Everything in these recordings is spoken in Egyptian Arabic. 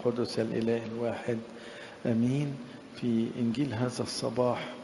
القدس الإله الواحد أمين في إنجيل هذا الصباح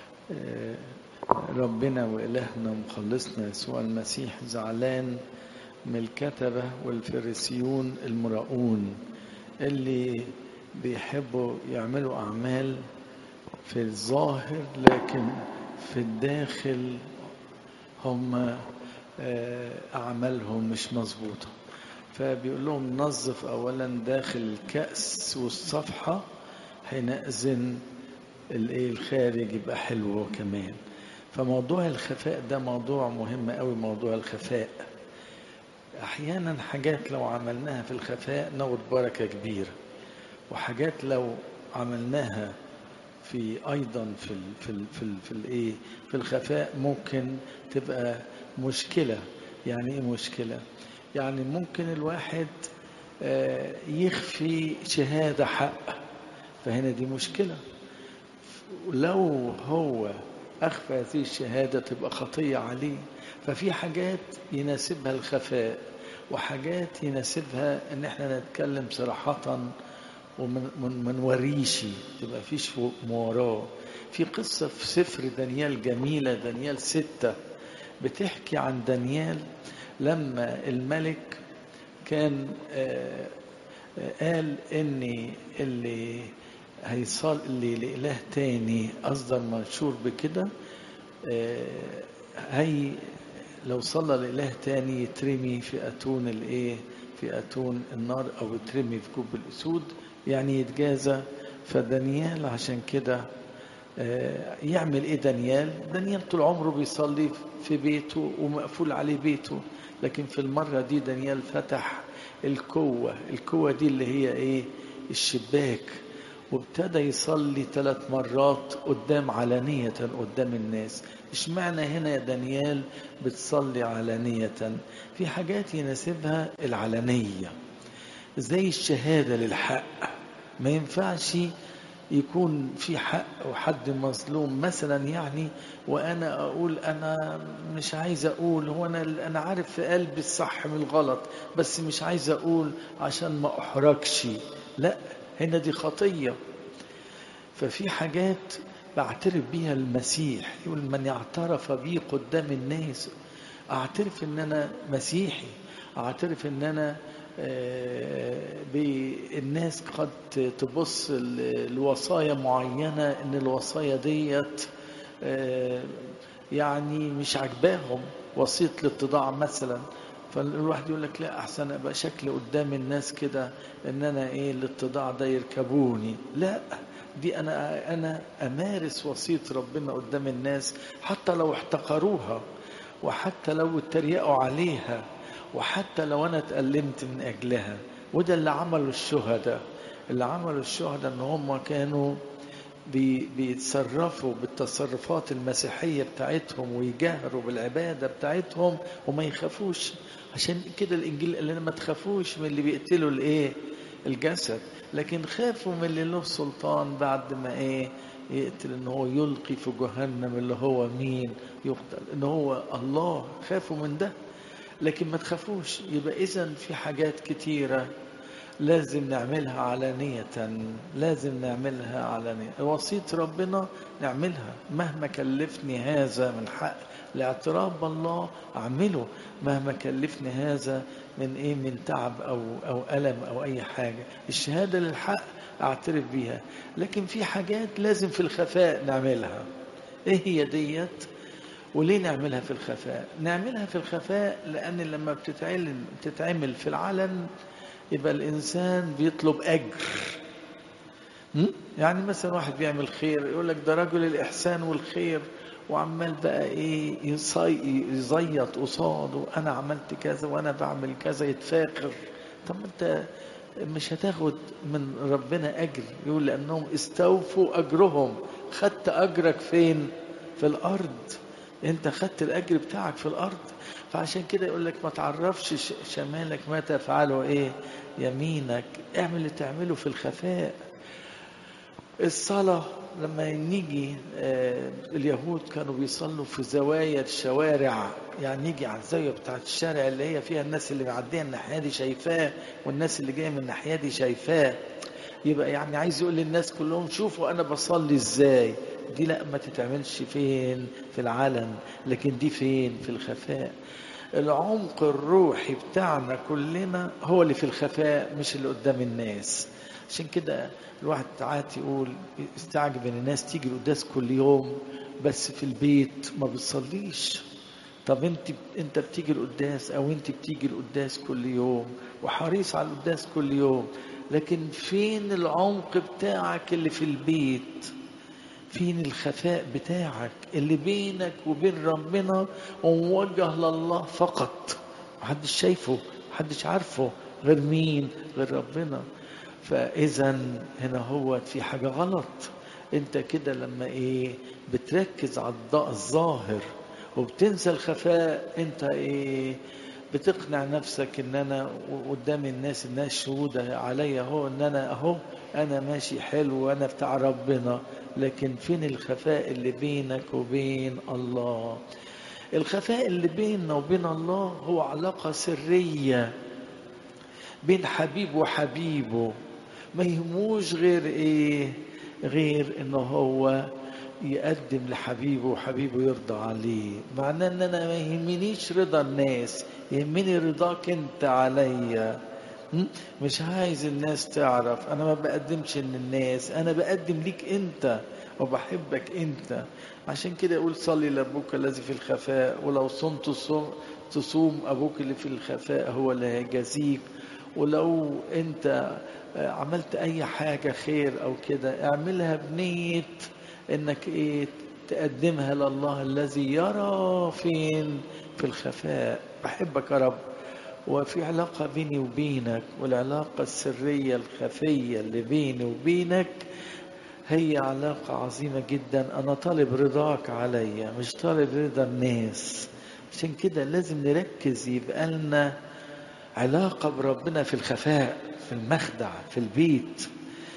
ربنا وإلهنا ومخلصنا يسوع المسيح زعلان من الكتبة والفريسيون المراؤون اللي بيحبوا يعملوا أعمال في الظاهر لكن في الداخل هم أعمالهم مش مظبوطة فبيقول لهم نظف أولا داخل الكأس والصفحة حينئذ الايه الخارج يبقى حلو كمان فموضوع الخفاء ده موضوع مهم قوي موضوع الخفاء احيانا حاجات لو عملناها في الخفاء ناخد بركه كبيره وحاجات لو عملناها في ايضا في ال في ال في ال في الايه في الخفاء ممكن تبقى مشكله يعني ايه مشكله يعني ممكن الواحد يخفي شهاده حق فهنا دي مشكله لو هو أخفى هذه الشهادة تبقى خطية عليه ففي حاجات يناسبها الخفاء وحاجات يناسبها ان احنا نتكلم صراحة ومن وريشي تبقى فيش مواراه في قصة في سفر دانيال جميلة دانيال ستة بتحكي عن دانيال لما الملك كان قال ان اللي هيصلي لإله تاني أصدر منشور بكده هي لو صلى لإله تاني يترمي في أتون الإيه في أتون النار أو يترمي في كوب الأسود يعني يتجازى فدانيال عشان كده يعمل إيه دانيال دانيال طول عمره بيصلي في بيته ومقفول عليه بيته لكن في المرة دي دانيال فتح الكوة الكوة دي اللي هي إيه الشباك وابتدى يصلي ثلاث مرات قدام علانية قدام الناس اشمعنى هنا يا دانيال بتصلي علانية في حاجات يناسبها العلانية زي الشهادة للحق ما ينفعش يكون في حق وحد مظلوم مثلا يعني وانا اقول انا مش عايز اقول هو انا انا عارف في قلبي الصح من الغلط بس مش عايز اقول عشان ما احرجش لا هنا دي خطية ففي حاجات بعترف بيها المسيح يقول من اعترف بي قدام الناس اعترف ان انا مسيحي اعترف ان انا الناس قد تبص لوصايا معينة ان الوصايا ديت يعني مش عجباهم وصية الاتضاع مثلا فالواحد يقول لك لا احسن ابقى شكلي قدام الناس كده ان انا ايه الاتضاع ده يركبوني لا دي انا انا امارس وصيه ربنا قدام الناس حتى لو احتقروها وحتى لو اتريقوا عليها وحتى لو انا اتألمت من اجلها وده اللي عملوا الشهداء اللي عملوا الشهداء ان هم كانوا بيتصرفوا بالتصرفات المسيحية بتاعتهم ويجاهروا بالعبادة بتاعتهم وما يخافوش عشان كده الإنجيل قال لنا ما تخافوش من اللي بيقتلوا الإيه الجسد لكن خافوا من اللي له سلطان بعد ما إيه يقتل ان هو يلقي في جهنم اللي هو مين يقتل ان هو الله خافوا من ده لكن ما تخافوش يبقى اذا في حاجات كتيره لازم نعملها علانية لازم نعملها علانية وصية ربنا نعملها مهما كلفني هذا من حق الاعتراف بالله أعمله مهما كلفني هذا من إيه من تعب أو أو ألم أو أي حاجة الشهادة للحق أعترف بيها لكن في حاجات لازم في الخفاء نعملها إيه هي ديت وليه نعملها في الخفاء نعملها في الخفاء لأن لما بتتعلم بتتعمل في العلن يبقى الإنسان بيطلب أجر يعني مثلا واحد بيعمل خير يقول لك ده رجل الإحسان والخير وعمال بقى إيه يزيط قصاده أنا عملت كذا وأنا بعمل كذا يتفاخر طب أنت مش هتاخد من ربنا أجر يقول لأنهم استوفوا أجرهم خدت أجرك فين في الأرض أنت خدت الأجر بتاعك في الأرض فعشان كده يقول لك ما تعرفش شمالك ما تفعله ايه يمينك اعمل اللي تعمله في الخفاء الصلاة لما نيجي آه، اليهود كانوا بيصلوا في زوايا الشوارع يعني يجي على الزاوية بتاعت الشارع اللي هي فيها الناس اللي معدية الناحية دي شايفاه والناس اللي جاية من الناحية دي شايفاه يبقى يعني عايز يقول للناس كلهم شوفوا أنا بصلي إزاي دي لا ما تتعملش فين في العلن لكن دي فين في الخفاء العمق الروحي بتاعنا كلنا هو اللي في الخفاء مش اللي قدام الناس عشان كده الواحد ساعات يقول يستعجب ان الناس تيجي القداس كل يوم بس في البيت ما بتصليش طب انت انت بتيجي القداس او انت بتيجي القداس كل يوم وحريص على القداس كل يوم لكن فين العمق بتاعك اللي في البيت فين الخفاء بتاعك اللي بينك وبين ربنا وموجه لله فقط محدش شايفه محدش عارفه غير مين غير ربنا فاذا هنا هو في حاجه غلط انت كده لما ايه بتركز على الضوء الظاهر وبتنسى الخفاء انت ايه بتقنع نفسك ان انا قدام الناس الناس شهودة عليا اهو ان انا اهو انا ماشي حلو وانا بتاع ربنا لكن فين الخفاء اللي بينك وبين الله الخفاء اللي بيننا وبين الله هو علاقة سرية بين حبيب وحبيبه ما يهموش غير ايه غير انه هو يقدم لحبيبه وحبيبه يرضى عليه معناه ان انا ما يهمنيش رضا الناس يهمني رضاك انت عليا م? مش عايز الناس تعرف انا ما بقدمش للناس انا بقدم ليك انت وبحبك انت عشان كده يقول صلي لابوك الذي في الخفاء ولو صمت صوم تصوم ابوك اللي في الخفاء هو اللي هيجازيك ولو انت عملت اي حاجه خير او كده اعملها بنيه انك ايه تقدمها لله الذي يرى فين في الخفاء بحبك يا رب وفي علاقة بيني وبينك والعلاقة السرية الخفية اللي بيني وبينك هي علاقة عظيمة جدا أنا طالب رضاك عليا مش طالب رضا الناس عشان كده لازم نركز يبقى لنا علاقة بربنا في الخفاء في المخدع في البيت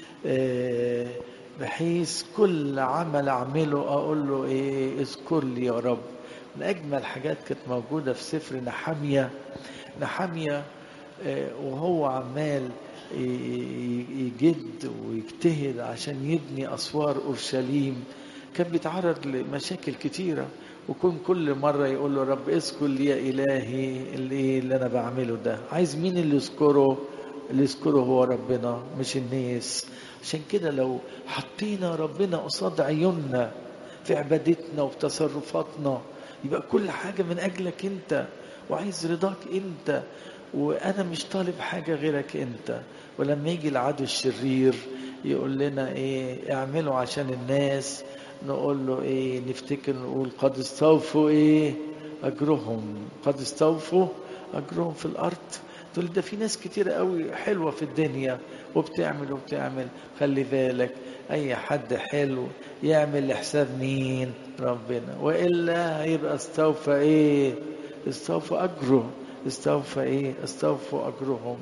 بحيث كل عمل أعمله أقول له إيه اذكر لي يا رب من أجمل حاجات كانت موجودة في سفر نحمية نحمية وهو عمال يجد ويجتهد عشان يبني أسوار أورشليم كان بيتعرض لمشاكل كتيرة وكون كل مرة يقول له رب اذكر لي يا إلهي اللي, اللي أنا بعمله ده عايز مين اللي يذكره اللي يذكره هو ربنا مش الناس عشان كده لو حطينا ربنا قصاد عيوننا في عبادتنا وفي تصرفاتنا يبقى كل حاجة من أجلك أنت وعايز رضاك أنت وأنا مش طالب حاجة غيرك أنت ولما يجي العدو الشرير يقول لنا إيه اعملوا عشان الناس نقول له إيه نفتكر نقول قد استوفوا إيه أجرهم قد استوفوا أجرهم في الأرض تقول ده في ناس كتير قوي حلوة في الدنيا وبتعمل وبتعمل خلي بالك أي حد حلو يعمل لحساب مين ربنا وإلا هيبقى استوفى إيه استوفى أجره استوفى إيه استوفوا أجرهم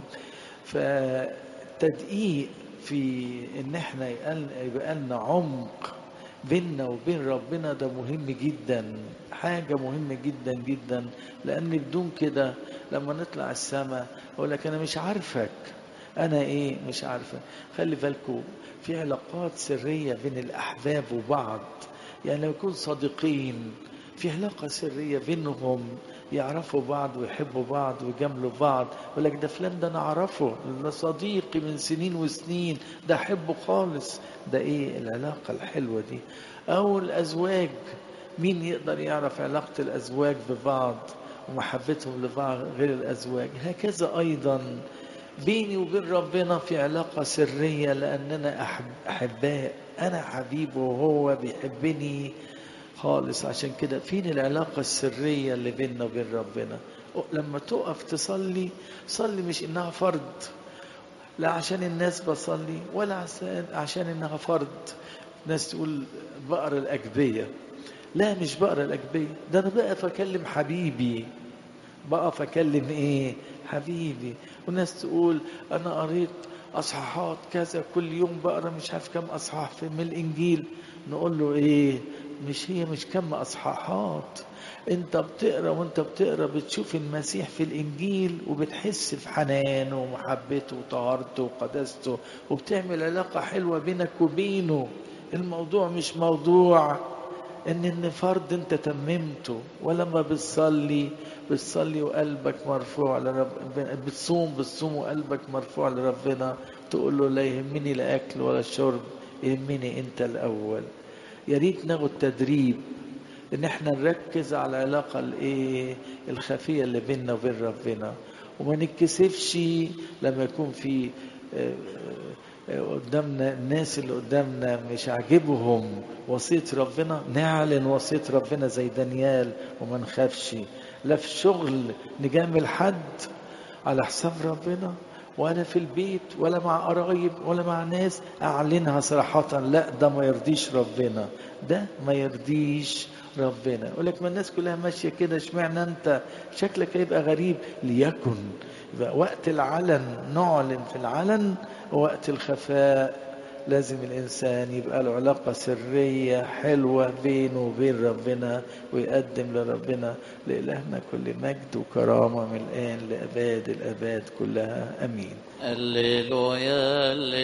فتدقيق في إن إحنا يبقى لنا عمق بيننا وبين ربنا ده مهم جدا حاجة مهمة جدا جدا لأن بدون كده لما نطلع السماء أقول لك أنا مش عارفك أنا إيه مش عارفة خلي بالكم في علاقات سرية بين الأحباب وبعض يعني لو يكون صديقين في علاقة سرية بينهم يعرفوا بعض ويحبوا بعض ويجاملوا بعض يقول لك ده فلان ده انا اعرفه ده صديقي من سنين وسنين ده احبه خالص ده ايه العلاقة الحلوة دي او الازواج مين يقدر يعرف علاقة الازواج ببعض ومحبتهم لبعض غير الازواج هكذا ايضا بيني وبين ربنا في علاقة سرية لأننا أحب أحباء أنا حبيبه وهو بيحبني خالص عشان كده فين العلاقة السرية اللي بيننا وبين ربنا لما تقف تصلي صلي مش إنها فرض لا عشان الناس بصلي ولا عشان, عشان إنها فرض ناس تقول بقرا الأجبية لا مش بقرا الأجبية ده أنا بقف أكلم حبيبي بقف أكلم إيه حبيبي وناس تقول أنا قريت اصحاحات كذا كل يوم بقرا مش عارف كم اصحاح في من الانجيل نقول له ايه مش هي مش كم اصحاحات انت بتقرا وانت بتقرا بتشوف المسيح في الانجيل وبتحس في حنانه ومحبته وطهارته وقداسته وبتعمل علاقه حلوه بينك وبينه الموضوع مش موضوع ان ان فرض انت تممته ولما بتصلي بتصلي وقلبك مرفوع لربنا بتصوم بتصوم وقلبك مرفوع لربنا تقول له لا يهمني لا اكل ولا شرب يهمني انت الاول يا ريت ناخد تدريب ان احنا نركز على العلاقه الايه الخفيه اللي بيننا وبين ربنا وما نتكسفش لما يكون في قدامنا الناس اللي قدامنا مش عاجبهم وصية ربنا نعلن وصية ربنا زي دانيال وما نخافش لا في الشغل نجامل حد على حساب ربنا ولا في البيت ولا مع قرايب ولا مع ناس اعلنها صراحة لا ده ما يرضيش ربنا ده ما يرضيش ربنا يقول لك ما الناس كلها ماشيه كده اشمعنى انت شكلك هيبقى غريب ليكن يبقى وقت العلن نعلن في العلن ووقت الخفاء لازم الإنسان يبقى له علاقة سرية حلوة بينه وبين ربنا ويقدم لربنا لإلهنا كل مجد وكرامة من الآن لأباد الأباد كلها أمين هللويا